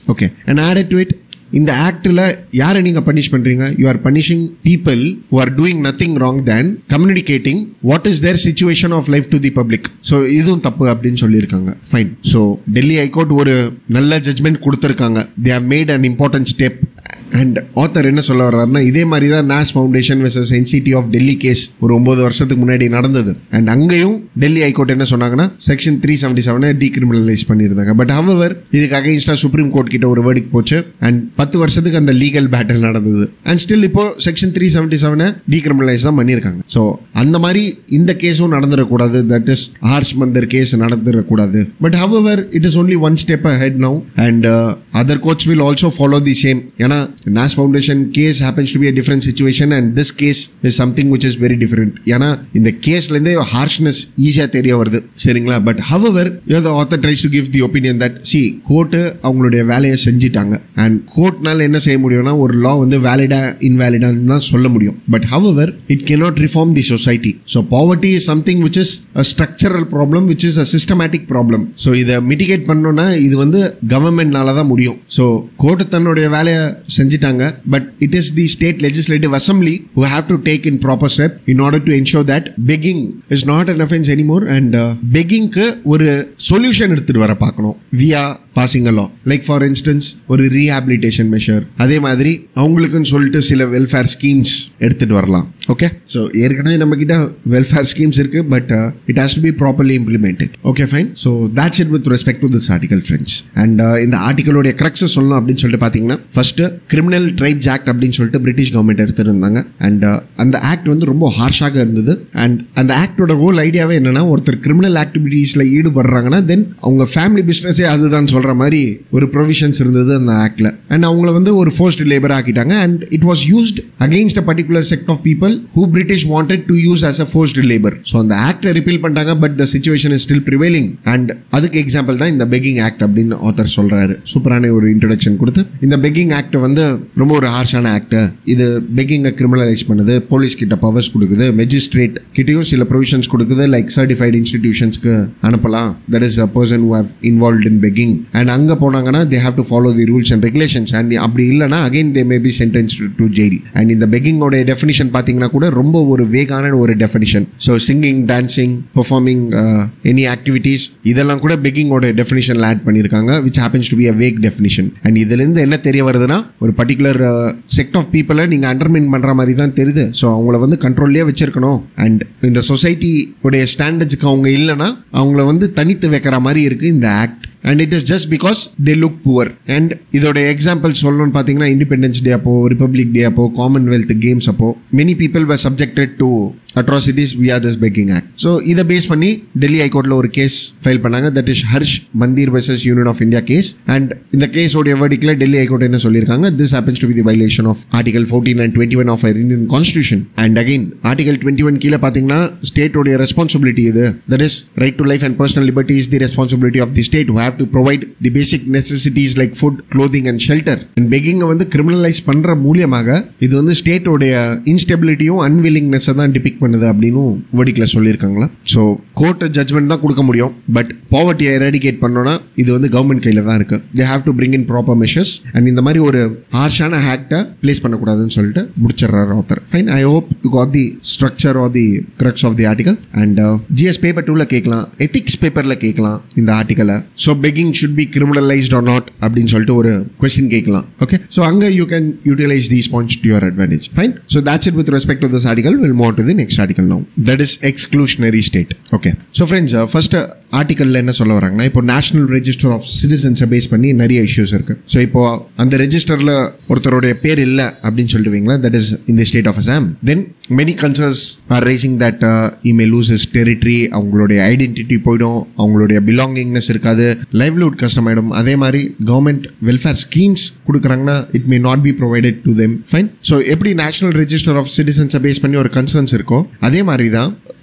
okay and add to it இந்த ஆக்டில் யாரை நீங்கள் பனிஷ் பண்ணுறீங்க you are punishing people who are doing nothing wrong than communicating what is their situation of life to the public so இதுவும் தப்பு அப்படின்னு சொல்லியிருக்காங்க ஃபைன் ஸோ டெல்லி ஹைகோர்ட் ஒரு நல்ல ஜட்மெண்ட் கொடுத்துருக்காங்க they have made an important step and author என்ன சொல்ல வர்றாருன்னா இதே மாதிரி தான் Naz Foundation versus NCT of Delhi case ஒரு ஒன்பது வருஷத்துக்கு முன்னாடி நடந்தது அண்ட் அங்கேயும் டெல்லி ஹைகோர்ட் என்ன சொன்னாங்கன்னா செக்ஷன் த்ரீ செவன்டி செவனை டீக்ரிமினலைஸ் பண்ணியிருந்தாங்க பட் ஹவர் இதுக்கு அகைன்ஸ்டா சுப்ரீம் கோர்ட் கிட்ட ஒரு வேர்டிக் போச்சு அண்ட் பத்து வருஷத்துக்கு அந்த லீகல் பேட்டில் நடந்தது அண்ட் ஸ்டில் இப்போ செக்ஷன் த்ரீ செவன்டி செவனை டீக்ரிமினலைஸ் தான் பண்ணியிருக்காங்க ஸோ அந்த மாதிரி இந்த கேஸும் நடந்துடக்கூடாது that is Harsh Mander case நடந்துடக்கூடாது but however it is only one step ahead now and other courts will also follow the same ஏன்னா Naz Foundation case happens to be a different situation and this case is something which is very different ஏன்னா இந்த கேஸ்லேருந்தே harshness ஈஸியாக தெரிய வருது சரிங்களா but however you the author tries to give the opinion that see court அவங்களுடைய வேலையை செஞ்சிட்டாங்க அண்ட் கோர்ட்னால என்ன செய்ய முடியும்னா ஒரு லா வந்து வேலிடா இன்வேலிடான்னு தான் சொல்ல முடியும் but however it cannot reform the society so poverty is something which is a structural problem which is a systematic problem so இதை மிட்டிகேட் பண்ணோம்னா இது வந்து கவர்மெண்ட்னால தான் முடியும் ஸோ கோர்ட்டு தன்னுடைய வேலையை செஞ்சிட்டாங்க but it is the state legislative assembly who have to take in proper step in order to ensure that begging is not an offence anymore and பெக்கிங்க்கு ஒரு சொல்யூஷன் எடுத்துட்டு வர பார்க்கணும் via passing a law like for instance ஒரு rehabilitation measure அதே மாதிரி அவங்களுக்குன்னு சொல்லிட்டு சில வெல்ஃபேர் ஸ்கீம்ஸ் எடுத்துட்டு வரலாம் ஓகே ஸோ ஏற்கனவே நம்ம கிட்ட வெல்ஃபேர் ஸ்கீம்ஸ் இருக்கு but it has to be properly implemented okay fine so that's it with respect to this article friends and இந்த ஆர்டிகளுடைய கிரக்ஸ் சொல்லணும் அப்படின்னு சொல்லிட்டு பார்த்தீங்கன்னா ஃபர்ஸ்ட் கிரிமினல் ட்ரைப்ஸ் ஆக்ட் அப்படின்னு சொல்லிட்டு பிரிட்டிஷ் கவர்மெண்ட் எடுத்திருந்தாங்க அண்ட் அந்த ஆக்ட் வந்து ரொம்ப ஹார்ஷாக இருந்தது அண்ட் அந்த ஆக்டோட ஹோல் ஐடியாவே என்னன்னா ஒருத்தர் கிரிமினல் ஆக்டிவிட்டீஸில் ஈடுபடுறாங்கன்னா தென் அவங்க ஃபேமிலி பிஸ்னஸே அதுதான் சொல்ற மாதிரி ஒரு ப்ரொவிஷன்ஸ் இருந்தது அந்த ஆக்ட்ல அண்ட் அவங்கள வந்து ஒரு ஃபோர்ஸ்ட் லேபர் ஆக்கிட்டாங்க and it was used against a particular sect of people who British wanted to use as a forced labour so அந்த ஆக்டை ரிப்பீல் பண்ணிட்டாங்க but the situation is still prevailing and அதுக்கு example தான் இந்த begging act அப்படின்னு author சொல்றாரு சூப்பரான ஒரு இன்ட்ரடக்ஷன் கொடுத்து இந்த பெக்கிங் ஆக்ட் வந்து ரொம்ப ஒரு ஹார்ஷான ஆக்ட் இது பெக்கிங்கை கிரிமினலைஸ் பண்ணுது போலீஸ் கிட்ட பவர்ஸ் கொடுக்குது மெஜிஸ்ட்ரேட் கிட்டயும் சில ப்ரொவிஷன்ஸ் கொடுக்குது லைக் சர்டிஃபைடு இன்ஸ்டிடியூஷன்ஸ்க்கு அனுப்பலாம் that is a person who have involve in begging and அங்கே போனாங்கன்னா they have to follow the rules and regulations and அப்படி இல்லைனா again they may be sentence to jail and இந்த பெக்கிங்கோட டெஃபினிஷன் பார்த்தீங்கன்னா கூட ரொம்ப ஒரு வேகான ஒரு definition so singing dancing performing any activities இதெல்லாம் கூட பெக்கிங்கோட டெஃபினிஷனில் ஆட் பண்ணியிருக்காங்க which happens to be a vague definition and இதுலேருந்து என்ன தெரிய வருதுன்னா ஒரு பர்டிகுலர் செக்ட் ஆஃப் பீப்புளை நீங்கள் அண்டர்மைன் பண்ணுற மாதிரி தான் தெரியுது ஸோ அவங்கள வந்து கண்ட்ரோல்லே வச்சிருக்கணும் அண்ட் இந்த சொசைட்டி உடைய ஸ்டாண்டர்ட்ஸ்க்கு அவங்க இல்லைன்னா அவங்கள வந்து தனித்து வைக்கிற மாதிரி இருக்குது இந்த act and it is just because they look poor and இதோட எக்ஸாம்பிள் சொல்லணும்னு பார்த்தீங்கன்னா இண்டிபெண்டன்ஸ் டே அப்போ ரிப்பப்ளிக் டே அப்போ காமன்வெல்த் கேம்ஸ் அப்போ many people were subjected to atrocities we are this begging act so இதை பேஸ் பண்ணி டெல்லி ஹைகோர்ட்டில் ஒரு கேஸ் ஃபைல் பண்ணாங்க that is Harsh Mander versus Union of India case and இந்த கேஸோடைய வேர்டிக்கில் டெல்லி ஹைகோர்ட் என்ன சொல்லியிருக்காங்க this happens to be the violation of article fourteen and twenty one of Indian constitution and again article twenty one கீழே பார்த்தீங்கன்னா ஸ்டேட்டோடைய responsibility இது that is right to life and personal liberty is the responsibility of the state who have to provide the basic necessities like food clothing and shelter and பெக்கிங்கை வந்து criminalise பண்ணுற மூலியமாக இது வந்து ஸ்டேட்டோடைய இன்ஸ்டெபிலிட்டியும் அன்வில்லிங்னஸை தான் டிபிக் பண்ணுது அப்படின்னு வேடிக்கையில் சொல்லியிருக்காங்களா ஸோ கோர்ட் ஜட்மெண்ட் தான் கொடுக்க முடியும் பட் பாவர்ட்டியை எரடிகேட் பண்ணோன்னா இது வந்து கவர்மெண்ட் கையில் தான் இருக்கு they have to bring in proper measures and இந்த மாதிரி ஒரு ஹார்ஷான ஹேக்டை பிளேஸ் பண்ணக்கூடாதுன்னு சொல்லிட்டு முடிச்சிடுறாரு author fine I hope you got the structure or the crux of the article and GS paper டூவில் கேட்கலாம் எத்திக்ஸ் பேப்பரில் கேட்கலாம் இந்த ஆர்டிக்கலை so begging should be criminalised or not அப்படின்னு சொல்லிட்டு ஒரு கொஸ்டின் கேட்கலாம் ஓகே ஸோ அங்கே you can utilise these points to your advantage fine so that's it with respect to this article. We'll move on to the next article now. That is exclusionary state. Okay. So friends, uh, first uh, ஆர்டிக்கல்ல என்ன சொல்ல வராங்கன்னா இப்போ national register of சிட்டிசன்ஸை base பண்ணி நிறைய issues இருக்கு so இப்போ அந்த ரெஜிஸ்டர்ல ஒருத்தருடைய பேர் இல்லை அப்படின்னு சொல்லிட்டு வைங்களேன் தட் இஸ் இந்த state of Assam then many concerns are rising that it may lose its territory அவங்களுடைய ஐடென்டிட்டி போயிடும் அவங்களுடைய பிலாங்கிங்னஸ் இருக்காது லைவ்லிஹுட் கஷ்டமாயிடும் அதே மாதிரி கவர்மெண்ட் வெல்ஃபேர் ஸ்கீம்ஸ் கொடுக்குறாங்கன்னா it may not be provided to them fine so எப்படி நேஷனல் ரெஜிஸ்டர் ஆஃப் சிட்டிசன்ஸை பேஸ் பண்ணி ஒரு கன்சர்ன்ஸ் இருக்கோ அதே மாதிரி தான்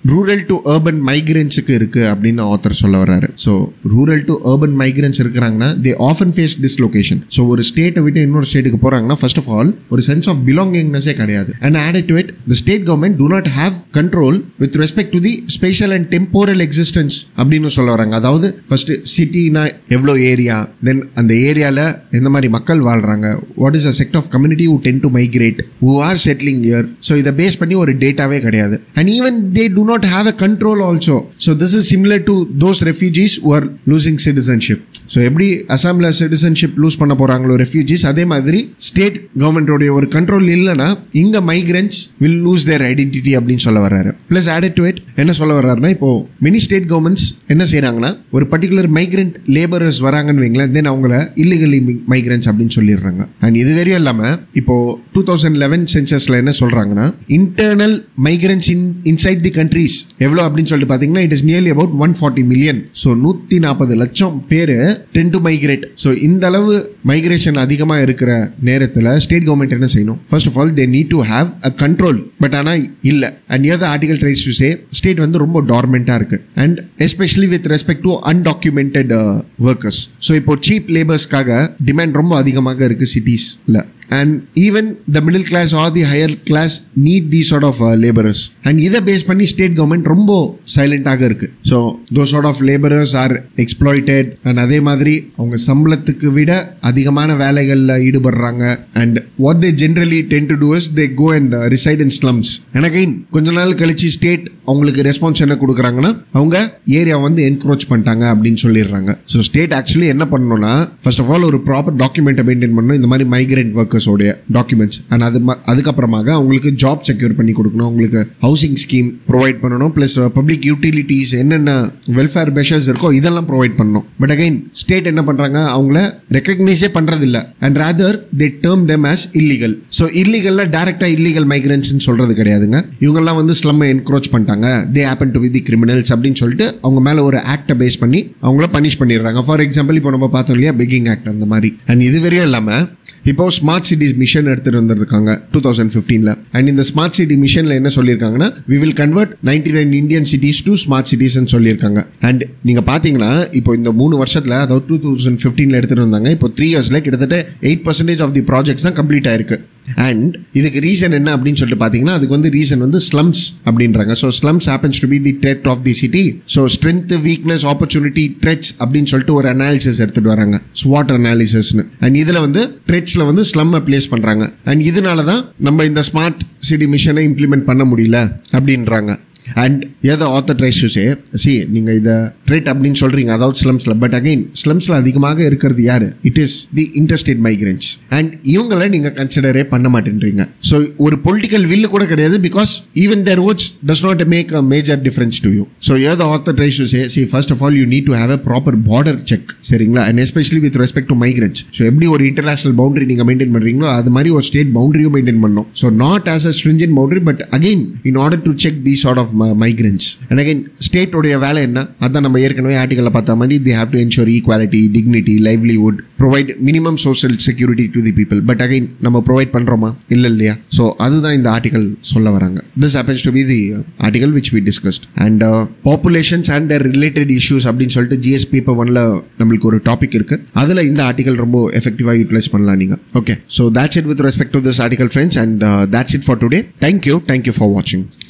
ரூரல் டு அர்பன் மைக்ரன்ஸுக்கு இருக்கு அப்படின்னு ஆத்தர் சொல்ல வர்றாரு so rural to urban migrants இருக்கிறாங்கன்னா they often face dislocation so ஒரு ஸ்டேட்டை விட்டு இன்னொரு ஸ்டேட்டுக்கு போறாங்கன்னா ஃபர்ஸ்ட் ஆஃப் ஆல் ஒரு சென்ஸ் ஆஃப் பிலாங்கிங்னஸே கிடையாது and added to it the state government do not have control with respect to the special and temporal existence அப்படின்னு சொல்ல வராங்க அதாவது ஃபர்ஸ்ட் சிட்டினா எவ்வளோ ஏரியா தென் அந்த ஏரியாவில் எந்த மாதிரி மக்கள் வாழ்றாங்க what is a sect of community who tend to migrate who are settling here so இதை பேஸ் பண்ணி ஒரு டேட்டாவே கிடையாது and even they do not have a control also so this is similar to those refugees who are losing citizenship so எப்படி அசாமில் citizenship loose பண்ண போகிறாங்களோ refugees அதே மாதிரி ஸ்டேட் கவர்மெண்டோடைய ஒரு கண்ட்ரோல் இல்லைன்னா இங்கே migrants will lose their identity அப்படின்னு சொல்ல வர்றாரு ப்ளஸ் ஆடட் டு இட் என்ன சொல்ல வர்றாருன்னா இப்போ மினி ஸ்டேட் கவர்மெண்ட்ஸ் என்ன செய்கிறாங்கன்னா ஒரு பர்டிகுலர் மைக்ரண்ட் லேபரர்ஸ் வராங்கன்னு வைங்களேன் தென் அவங்கள இல்லீகலி மைக்ரன்ஸ் அப்படின்னு சொல்லிடுறாங்க அண்ட் இது வரையும் இல்லாமல் இப்போ டூ தௌசண்ட் லெவன் சென்சஸில் என்ன சொல்கிறாங்கன்னா internal migrants in inside the countries எவ்வளோ அப்படின்னு சொல்லிட்டு பார்த்தீங்கன்னா it is nearly about one forty million so நூற்றி நாற்பது லட்சம் பேர் டென் டு மைக்ரேட் ஸோ இந்த அளவு மைக்ரேஷன் அதிகமாக இருக்கிற நேரத்தில் ஸ்டேட் கவர்மெண்ட் என்ன செய்யணும் first of all they need to have a control but ஆனால் இல்லை அண்ட் ஏதாவது article tries to say state வந்து ரொம்ப டார்மெண்ட்டாக இருக்கு and especially with respect to undocumented workers so இப்போ சீப் லேபர்ஸ்க்காக டிமாண்ட் ரொம்ப அதிகமாக இருக்கு சிட்டிஸ்ல and even the middle class or the higher class need the sort of labourers and இதை பேஸ் பண்ணி ஸ்டேட் கவர்மெண்ட் ரொம்ப சைலண்டாக இருக்கு so those sort of labourers are exploited and அதே மாதிரி அவங்க சம்பளத்துக்கு விட அதிகமான வேலைகளில் ஈடுபடுறாங்க and what they generally tend to do is they go and reside in slums எனக்கு கொஞ்ச நாள் கழிச்சு ஸ்டேட் அவங்களுக்கு ரெஸ்பான்ஸ் என்ன கொடுக்குறாங்கன்னா அவங்க ஏரியா வந்து என்க்ரோச் பண்ணிட்டாங்க அப்படின்னு சொல்லிடுறாங்க ஸோ ஸ்டேட் ஆக்சுவலி என்ன பண்ணணும்னா ஃபர்ஸ்ட் ஆஃப் ஆல் ஒரு ப்ராப்பர் டாக்குமெண்ட்டை மெயின்டைன் பண்ணணும் இந்த மாதிரி மைக்ரேட் ஒர்க்கர்ஸோடைய டாக்குமெண்ட்ஸ் அண்ட் அது ம- அதுக்கப்புறமாக அவங்களுக்கு ஜாப் செக்யூர் பண்ணி கொடுக்கணும் அவங்களுக்கு ஹவுசிங் ஸ்கீம் ப்ரொவைட் பண்ணணும் ப்ளஸ் பப்ளிக் யூட்டிலிட்டிஸ் என்னென்ன வெல்ஃபேர் மெஷர்ஸ் இருக்கோ இதெல்லாம் ப்ரொவைட் பண்ணணும் பட் அகைன் ஸ்டேட் என்ன பண்றாங்க அவங்கள ரெக்கக்னைஸே பண்றதில்ல and rather they term them as illegal so இல்லீகல்ல டேரக்டா இல்லீகல் மைக்ரன்ஸ்னு சொல்றது கிடையாதுங்க இவங்கெல்லாம் வந்து ஸ்லம்மை என்க்ரோச் பண்ணிட்டாங்க they happen to the criminals அப்படின்னு சொல்லிட்டு அவங்க மேல ஒரு ஆக்டை பேஸ் பண்ணி அவங்கள பனிஷ் பண்ணிடுறாங்க ஃபார் எக்ஸாம்பிள் இப்போ நம்ம பார்த்தோம் இல்லையா பெக்கிங் ஆக்ட் அந்த மாதிரி அண்ட் இது வரையும் இல்லாம இப்போ ஸ்மார்ட் சிட்டிஸ் மிஷன் எடுத்துட்டு வந்திருக்காங்க டூ தௌசண்ட் ஃபிஃப்டீன்ல அண்ட் இந்த ஸ்மார்ட் சிட்டி மிஷன்ல என்ன சொல்லியிருக்காங்கன்னா we will convert ninety nine Indian cities to smart சிட்டிஸ்னு சொல்லியிருக்காங்க அண்ட் நீங்க பாத்தீங்கன்னா இப்போ இந்த மூணு வருஷத்துல அதாவது டூ தௌசண்ட் ஃபிஃப்டீன்ல எடுத்துட்டு வந்தாங்க இப்போ த்ரீ இயர்ஸ்ல கிட்டத்தட்ட eight percentage of the projects தான் கம்ப்ளீட் ஆயிருக்கு அண்ட் இதுக்கு ரீசன் என்ன அப்படின்னு சொல்லிட்டு பார்த்தீங்கன்னா அதுக்கு வந்து ரீசன் வந்து ஸ்லம்ஸ் அப்படின்றாங்க so slums happens to be the threat of the city so strength weakness opportunity threats அப்படின்னு சொல்லிட்டு ஒரு அனாலிசிஸ் எடுத்துட்டு வராங்க ஸ்வாட் அனாலிசிஸ்னு அண்ட் இதில் வந்து ட்ரெட்ஸில் வந்து ஸ்லம்மை பிளேஸ் பண்ணுறாங்க அண்ட் இதனால தான் நம்ம இந்த ஸ்மார்ட் சிட்டி மிஷனை இம்ப்ளிமெண்ட் பண்ண முடியல அப்படின்றாங்க அண்ட் ஏதோ author tries to say see நீங்கள் இதை ட்ரேட் அப்படின்னு சொல்கிறீங்க அதாவது ஸ்லம்ஸில் பட் அகைன் ஸ்லம்ஸில் அதிகமாக இருக்கிறது யார் it is the interstate migrants and இவங்களை நீங்கள் கன்சிடரே பண்ண மாட்டேன்றீங்க ஸோ ஒரு பொலிட்டிக்கல் வில்லு கூட கிடையாது because even their votes does not make a major difference to you so ஏதோ author tries to say see first of all you need to have a proper border check சரிங்களா and especially with respect to migrants so எப்படி ஒரு international boundary நீங்கள் maintain பண்ணுறீங்களோ அது மாதிரி ஒரு state பவுண்டரியும் மெயின்டைன் பண்ணணும் so not as a stringent boundary but again in order to check the sort of migrants and again ஸ்டேட்டோடைய வேலை என்ன அதான் நம்ம ஏற்கனவே ஆர்டிகலில் பார்த்த மாதிரி the have to ensure equality dignity livelihood provide minimum social security to the people but again நம்ம ப்ரொவைட் பண்ணுறோமா இல்லை இல்லையா ஸோ அதுதான் இந்த ஆர்டிகல் சொல்ல வராங்க this happens to be the article which we discussed and populations and their related issues அப்படின்னு சொல்லிட்டு ஜிஎஸ் பேப்பர் ஒன்ல நம்மளுக்கு ஒரு டாபிக் இருக்கு அதில் இந்த ஆர்டிகல் ரொம்ப எஃபெக்டிவாக யூட்டிலைஸ் பண்ணலாம் நீங்கள் okay so that's it with respect to this article, friends, and that's it for today. Thank you for watching.